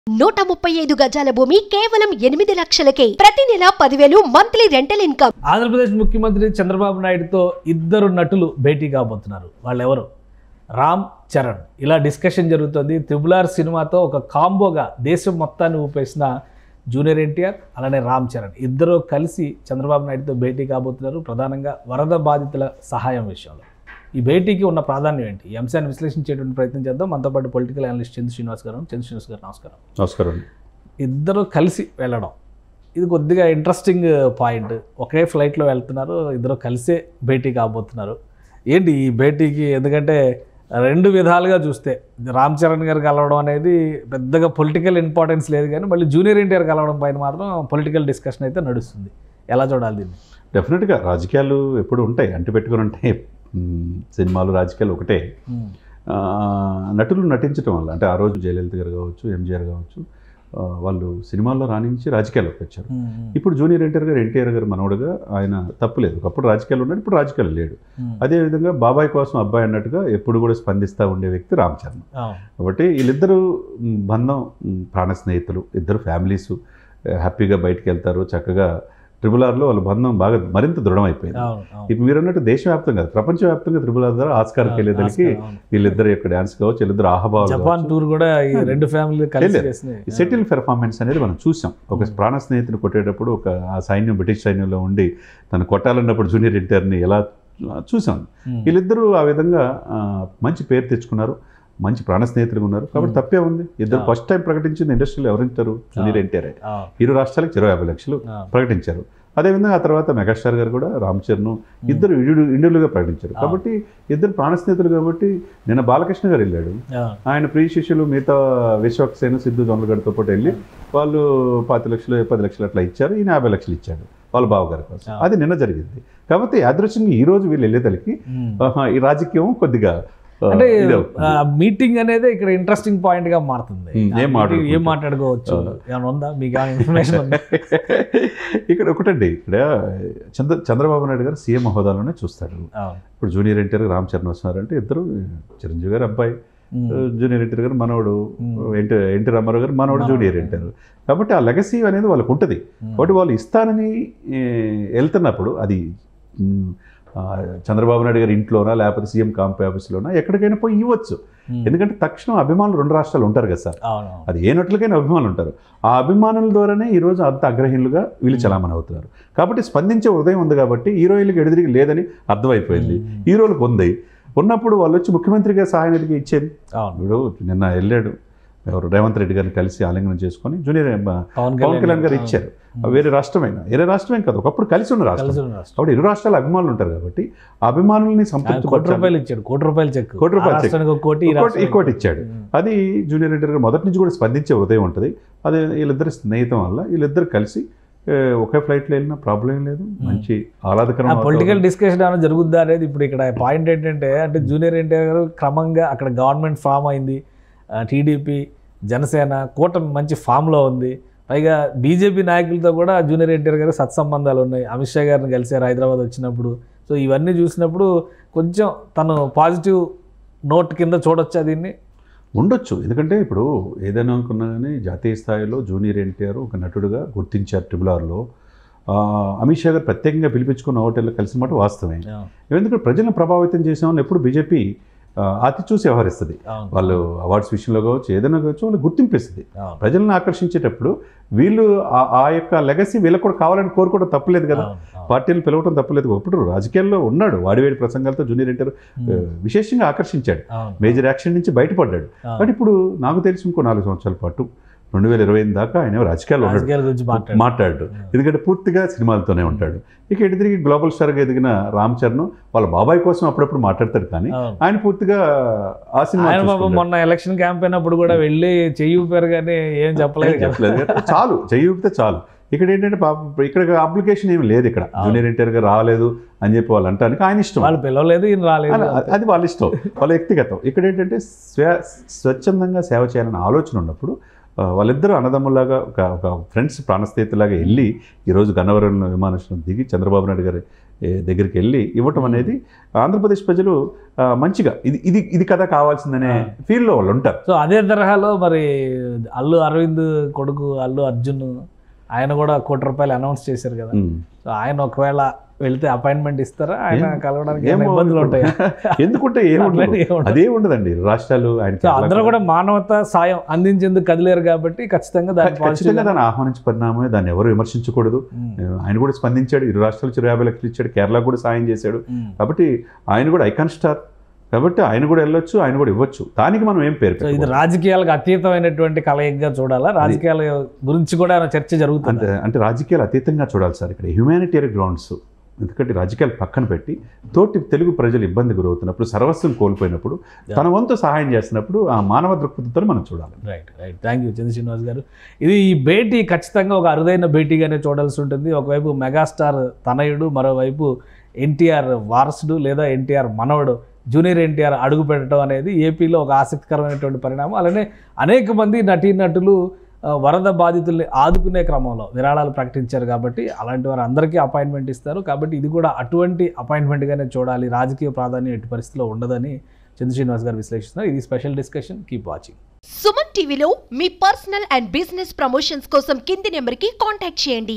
నూట ముప్పై ఐదు గజాల భూమి కేవలం ఎనిమిది లక్షలకే ప్రతి నెల పదివేలు మంత్లీ రెంటల్ ఇన్కమ్ ఆంధ్రప్రదేశ్ ముఖ్యమంత్రి చంద్రబాబు నాయుడుతో ఇద్దరు నటులు భేటీ కాబోతున్నారు వాళ్ళు ఎవరు రామ్ చరణ్ ఇలా డిస్కషన్ జరుగుతుంది త్రిబులార్ సినిమాతో ఒక కాంబోగా దేశం మొత్తాన్ని ఊపేసిన జూనియర్ ఎన్టీఆర్ అలానే రామ్ చరణ్ ఇద్దరు కలిసి చంద్రబాబు నాయుడుతో భేటీ కాబోతున్నారు ప్రధానంగా వరద బాధితుల సహాయం విషయంలో ఈ భేటీకి ఉన్న ప్రాధాన్యం ఏంటి ఈ అంశాన్ని విశ్లేషించేటువంటి ప్రయత్నం చేద్దాం మనతో పాటు పొలిటికల్ అనలిస్ట్ చంద్ర శ్రీనివాస్ గారు చంద్ర శ్రీనివాస్ గారు నమస్కారం నమస్కారం ఇద్దరు కలిసి వెళ్ళడం ఇది కొద్దిగా ఇంట్రెస్టింగ్ పాయింట్ ఒకే ఫ్లైట్లో వెళ్తున్నారు ఇద్దరు కలిసే భేటీ కాబోతున్నారు ఏంటి ఈ భేటీకి ఎందుకంటే రెండు విధాలుగా చూస్తే రామ్ చరణ్ గారు కలవడం అనేది పెద్దగా పొలిటికల్ ఇంపార్టెన్స్ లేదు కానీ మళ్ళీ జూనియర్ ఎన్టీఆర్ కలవడం పైన మాత్రం పొలిటికల్ డిస్కషన్ అయితే నడుస్తుంది ఎలా చూడాలి దీన్ని డెఫినెట్గా రాజకీయాలు ఎప్పుడు ఉంటాయి అంటి పెట్టుకుని ఉంటాయి మ్, సినిమాలు రాజకీయాలు ఒకటే ఆ, నటులు నటించడం వల్ల అంటే ఆ రోజు జయలలిత గారు కావచ్చు ఎంజీఆర్ కావచ్చు ఆ, వాళ్ళు సినిమాల్లో రాణించి రాజకీయాల్లోకి వచ్చారు ఇప్పుడు జూనియర్ ఎన్టీఆర్ గారు ఎన్టీఆర్ గారు మనవడుగా ఆయన తప్పులేదు ఒకప్పుడు రాజకీయాలు ఉన్నాడు ఇప్పుడు రాజకీయాలు లేడు అదేవిధంగా బాబాయ్ కోసం అబ్బాయి అన్నట్టుగా ఎప్పుడు కూడా స్పందిస్తూ ఉండే వ్యక్తి రామ్ చరణ్ కాబట్టి వీళ్ళిద్దరూ మ్, బంధం మ్, ప్రాణ స్నేహితులు ఇద్దరు ఫ్యామిలీస్ హ్యాపీగా బయటికి వెళ్తారు చక్కగా ట్రిపుల్ ఆర్లో వాళ్ళ బంధం బాగా మరింత దృఢమైపోయింది ఇప్పుడు మీరు అన్నట్టు దేశవ్యాప్తంగా కాదు ప్రపంచవ్యాప్తంగా త్రిపుల్ ఆర్ ద్వారా ఆస్కార్కి వెళ్ళేదానికి వీళ్ళిద్దరు యొక్క డ్యాన్స్ కావచ్చు వీళ్ళిద్దరు ఆహభావాలు జపాన్ టూర్ కూడా ఈ రెండు ఫ్యామిలీ కలిసి లేదు. చేసినాయి సెటిల్ పెర్ఫార్మెన్స్ అనేది మనం చూసాం ఒక ప్రాణ స్నేహితుని కొట్టేటప్పుడు ఒక ఆ సైన్యం బ్రిటిష్ సైన్యంలో ఉండి తను కొట్టాలన్నప్పుడు జూనియర్ ఎన్టీఆర్ని ఎలా చూసాం ఉమ్. వీళ్ళిద్దరూ ఆ విధంగా ఆ, మంచి పేరు తెచ్చుకున్నారు మంచి ప్రాణ స్నేహితులుగా ఉన్నారు కాబట్టి తప్పే ఉంది ఇద్దరు ఆ. ఫస్ట్ టైం ప్రకటించింది ఇండస్ట్రీలో ఎవరింటారు జూనియర్ ఎన్టీఆర్ ఆ, ఇరు రాష్ట్రాలకు ఇరవై యాభై లక్షలు ఆ. ప్రకటించారు అదేవిధంగా ఆ తర్వాత మెగాస్టార్ గారు కూడా రామ్ చరణ్ ఇద్దరు ఇండివిడు ఇండివిజువల్గా ప్రకటించారు ఆ. కాబట్టి ఇద్దరు ప్రాణ స్నేహితులు కాబట్టి నిన్న బాలకృష్ణ గారు వెళ్ళాడు ఆ, ఆయన ప్రియ శిష్యులు మిగతా విశ్వక్సేన సిద్ధు జొన్నలగడ్డతో పాటు వెళ్ళి వాళ్ళు పాతి లక్షలు పది లక్షలు అట్లా ఇచ్చారు ఈయన యాభై లక్షలు ఇచ్చాడు వాళ్ళ బావగారి కోసం ఆ. అది నిన్న జరిగింది కాబట్టి యాదృశ్యంగా ఈ రోజు వీళ్ళు వెళ్ళేదలికి ఉమ్. ఆహా, ఈ రాజకీయం కొద్దిగా ఆ, అంటే ఇది అవుతుంది. మీటింగ్ అనేది ఇక్కడ ఇంట్రెస్టింగ్ పాయింట్ గా మారుతుంది ఉమ్, ఆ ఏం meeting మాట్లాడుకుంటారు? ఏం మాట్లాడుకోవచ్చు ఏమైనా ఉందా మీకు ఇన్ఫర్మేషన్ ఉందా ఇక్కడ ఒకటండి ఇక్కడ చంద్ర చంద్రబాబు నాయుడు గారు సీఎం హోదాలోనే చూస్తాడు అవును. ఇప్పుడు జూనియర్ ఎన్టీఆర్ రామ్ చరణ్ వస్తున్నారంటే ఇద్దరు చిరంజీవి గారు అబ్బాయి ఉమ్. జూనియర్ ఎన్టీఆర్ గారు మనవడు ఉమ్. ఎన్టీ ఎన్టీ రామారావు గారు మనవడు మనవడు. జూనియర్ ఎన్టీఆర్ కాబట్టి ఆ లెగసీ అనేది వాళ్ళకు ఉంటుంది ఉమ్. కాబట్టి వాళ్ళు ఇస్తానని ఏ, వెళ్తున్నప్పుడు అది మ్, ఆ, చంద్రబాబు నాయుడు గారి ఇంట్లోనా లేకపోతే సీఎం కాంప్ ఆఫీస్లోనా ఎక్కడికైనా పోయి ఇవ్వచ్చు ఉమ్. ఎందుకంటే తక్షణం అభిమానులు రెండు రాష్ట్రాలు ఉంటారు కదా సార్ అవును అది ఏ నటులకైనా అభిమానులు ఉంటారు ఆ అభిమానుల ద్వారానే ఈరోజు అంత అగ్రహీనులుగా వీళ్ళు చలామణి అవుతున్నారు కాబట్టి స్పందించే ఉదయం ఉంది కాబట్టి హీరోయిన్లకు ఎదురుగా లేదని అర్థమైపోయింది ఉమ్. హీరోలకు ఉంది ఉన్నప్పుడు వాళ్ళు వచ్చి ముఖ్యమంత్రిగా సహాయ నిధికి ఇచ్చేది అవును ఇప్పుడు నిన్న వెళ్ళాడు ఎవరు రేవంత్ రెడ్డి గారిని కలిసి ఆలింగనం చేసుకొని జూనియర్ పవన్ పవన్ కళ్యాణ్ గారు అవును. ఇచ్చారు వేరే రాష్ట్రమైనా వేరే రాష్ట్రమేం కాదు ఒకప్పుడు కలిసి ఉన్న రాష్ట్రం కలిసి ఉన్న రాష్ట్రం. కాబట్టి ఇరు రాష్ట్రాల అభిమానులు ఉంటారు కాబట్టి ఆ అభిమానుల్ని ఆయన కోటి సంతృప్తి రూపాయలు ఇచ్చాడు కోటి రూపాయలు చెక్ కోటి రూపాయలు చెక్. రాష్ట్రానికి ఒక కోటి ఈ ఇంకోటి రాష్ట్రానికి ఇంకోటి ఇచ్చాడు ఉమ్. అది జూనియర్ ఎన్టీఆర్ గారు మొదటి నుంచి కూడా స్పందించే హృదయం ఉంటుంది అదే వీళ్ళిద్దరి స్నేహితం వల్ల వీళ్ళిద్దరు కలిసి ఏ, ఒకే ఫ్లైట్లో వెళ్ళినా ప్రాబ్లం ఏం లేదు మంచి ఆహ్లాదకరం పొలిటికల్ డిస్కషన్ ఏమైనా జరుగుద్దా అనేది ఇప్పుడు ఇక్కడ పాయింట్ ఏంటంటే అంటే జూనియర్ ఎన్టీఆర్ గారు క్రమంగా అక్కడ గవర్నమెంట్ ఫామ్ అయింది టీడీపీ జనసేన కూటమి మంచి ఫామ్లో ఉంది పైగా బీజేపీ నాయకులతో కూడా జూనియర్ ఎన్టీఆర్ గారు సత్సంబంధాలు ఉన్నాయి అమిత్ షా గారిని కలిసారు హైదరాబాద్ వచ్చినప్పుడు సో ఇవన్నీ చూసినప్పుడు కొంచెం తను పాజిటివ్ నోట్ కింద చూడొచ్చా దీన్ని ఉండొచ్చు ఎందుకంటే ఇప్పుడు ఏదైనా అనుకున్నా కానీ జాతీయ స్థాయిలో జూనియర్ ఎన్టీఆర్ ఒక నటుడుగా గుర్తించారు ట్రిపుల్ ఆర్లో ఆ, అమిత్ షా గారు ప్రత్యేకంగా పిలిపించుకున్న హోటల్లో కలిసిన మాట వాస్తవమే ఎందుకంటే ప్రజలను ప్రభావితం చేసే వాళ్ళు ఎప్పుడు బీజేపీ అతి చూసి వ్యవహరిస్తుంది అవును. వాళ్ళు అవార్డ్స్ విషయంలో కావచ్చు ఏదైనా కావచ్చు వాళ్ళు గుర్తింపిస్తుంది అవును. ప్రజలను ఆకర్షించేటప్పుడు వీళ్ళు ఆ- ఆ యొక్క లెగసీ వీళ్ళకి కూడా కావాలని కోరుకోవడం తప్పలేదు కదా అవును. అవును. పార్టీలు పిలవడం తప్పలేదు ఇప్పుడు రాజకీయాల్లో ఉన్నాడు వాడివేడి ప్రసంగాలతో జూనియర్ ఎన్టీఆర్ ఆ, ఉమ్. విశేషంగా ఆకర్షించాడు అవును. మేజర్ యాక్షన్ నుంచి బయటపడ్డాడు అవును. బట్ ఇప్పుడు నాకు తెలిసి ఇంకో నాలుగు సంవత్సరాల పాటు రెండు వేల ఇరవై ఎనిమిది దాకా ఆయన రాజకీయాల్లో ఉన్నాడు రాజకీయాల గురించి మాట్లాడు మాట్లాడు ఎందుకంటే పూర్తిగా సినిమాలతోనే ఉంటాడు ఇక ఎటు తిరిగి గ్లోబల్ స్టార్గా ఎదిగిన రామ్ చరణ్ వాళ్ళ బాబాయ్ కోసం అప్పుడప్పుడు మాట్లాడతాడు కానీ అవును. ఆయన పూర్తిగా ఆ సినిమా ఆయన బాబు చూసుకుంటాడు. మొన్న ఎలక్షన్ క్యాంపెయిన్ అప్పుడు కూడా వెళ్ళి చెయ్యి ఊపారు కానీ ఏం చెప్పలేదు ఏం కదా. చెప్పలేదు కదా. చాలు చెయ్యి ఊపితే చాలు ఇక్కడ ఏంటంటే పాప ఇక్కడ అప్లికేషన్ ఏమి లేదు ఇక్కడ జూనియర్ ఎన్టీఆర్ గారు రాలేదు అని చెప్పి వాళ్ళు అంటానికి ఆయన ఇష్టం వాళ్ళు పిలవలేదు ఈయన రాలేదు అలా- అది వాళ్ళ ఇష్టం వాళ్ళ వ్యక్తిగతం ఇక్కడ ఏంటంటే స్వ స్వచ్ఛందంగా సేవ చేయాలనే ఆలోచన ఉన్నప్పుడు ఆ, వాళ్ళిద్దరూ అన్నదమ్ములాగా ఒక ఒక ఫ్రెండ్స్ ప్రాణస్థితిలాగా వెళ్ళి ఈరోజు గన్నవరం విమానాశ్రయం దిగి చంద్రబాబు నాయుడు గారి ఏ, దగ్గరికి వెళ్ళి ఇవ్వటం అనేది ఆంధ్రప్రదేశ్ ప్రజలు ఆ, మంచిగా ఇది ఇది ఇది కదా కావాల్సిందనే ఫీల్లో వాళ్ళు ఉంటారు సో అదే తరహాలో మరి అల్లు అరవింద్ కొడుకు అల్లు అర్జున్ ఆయన కూడా కోటి రూపాయలు అనౌన్స్ చేశారు కదా ఉమ్. సో ఆయన ఒకవేళ వెళ్తే అపాయింట్మెంట్ ఇస్తారా ఆయన ఏం- కలవడానికి ఏమో ఏమైనా ఇబ్బందులు ఉంటాయి ఎందుకుంటే ఏముండదు అట్లనే ఏముండదు. అదే ఉండదండి ఇరు రాష్ట్రాలు ఆయన సో అందరూ కూడా మానవత సాయం అందించేందుకు కదిలేరు కాబట్టి ఖచ్చితంగా దాని ఖచ్చితంగా దాన్ని ఆహ్వానించే పరిణామమే దాన్ని ఎవరు విమర్శించకూడదు ఆయన కూడా స్పందించాడు ఇరు రాష్ట్రాలకు ఇరవై యాభై లక్షలు ఇచ్చాడు కేరళ కూడా సాయం చేశాడు కాబట్టి ఆయన కూడా ఐకాన్ స్టార్ కాబట్టి ఆయన కూడా వెళ్ళొచ్చు ఆయన కూడా ఇవ్వచ్చు దానికి మనం ఏం పేరు సో ఇది పెట్టకూడదు. రాజకీయాలకు అతీతమైనటువంటి కలయికగా చూడాలా రాజకీయాల గురించి కూడా ఏమైనా చర్చ జరుగుతుంది అంటే అంటే రాజకీయాలు అతీతంగా చూడాలి సార్ ఇక్కడ హ్యుమానిటేరియన్ గ్రౌండ్స్ ఎందుకంటే రాజకీయాలు పక్కన పెట్టి తోటి తెలుగు ప్రజలు ఇబ్బంది గురవుతున్నప్పుడు సర్వస్వం కోల్పోయినప్పుడు తన వంతు సహాయం చేసినప్పుడు ఆ మానవ దృక్పథంతో మనం చూడాలి right right thank you Chandra Srinivas గారు ఇది ఈ భేటీ ఖచ్చితంగా ఒక అరుదైన భేటీగానే చూడాల్సి ఉంటుంది ఒకవైపు మెగాస్టార్ తనయుడు మరోవైపు ఎన్టీఆర్ వారసుడు లేదా ఎన్టీఆర్ మనవడు జూనియర్ ఎన్టీఆర్ అడుగు పెట్టడం అనేది ఏపీలో ఒక ఆసక్తికరమైనటువంటి పరిణామం అలానే అనేక మంది నటీనటులు ఆ, వరద బాధితుల్ని ఆదుకునే క్రమంలో విరాళాలు ప్రకటించారు కాబట్టి అలాంటి వారు అందరికీ అపాయింట్మెంట్ ఇస్తారు కాబట్టి ఇది కూడా అటువంటి అపాయింట్మెంట్గానే చూడాలి రాజకీయ ప్రాధాన్యం ఎట్టి పరిస్థితిలో ఉండదని చంద్ర శ్రీనివాస్ గారు విశ్లేషిస్తున్నారు ఇది special discussion keep watching Suman టీవీలో మీ పర్సనల్ అండ్ బిజినెస్ ప్రమోషన్స్ కోసం కింది నెంబర్కి కాంటాక్ట్ చేయండి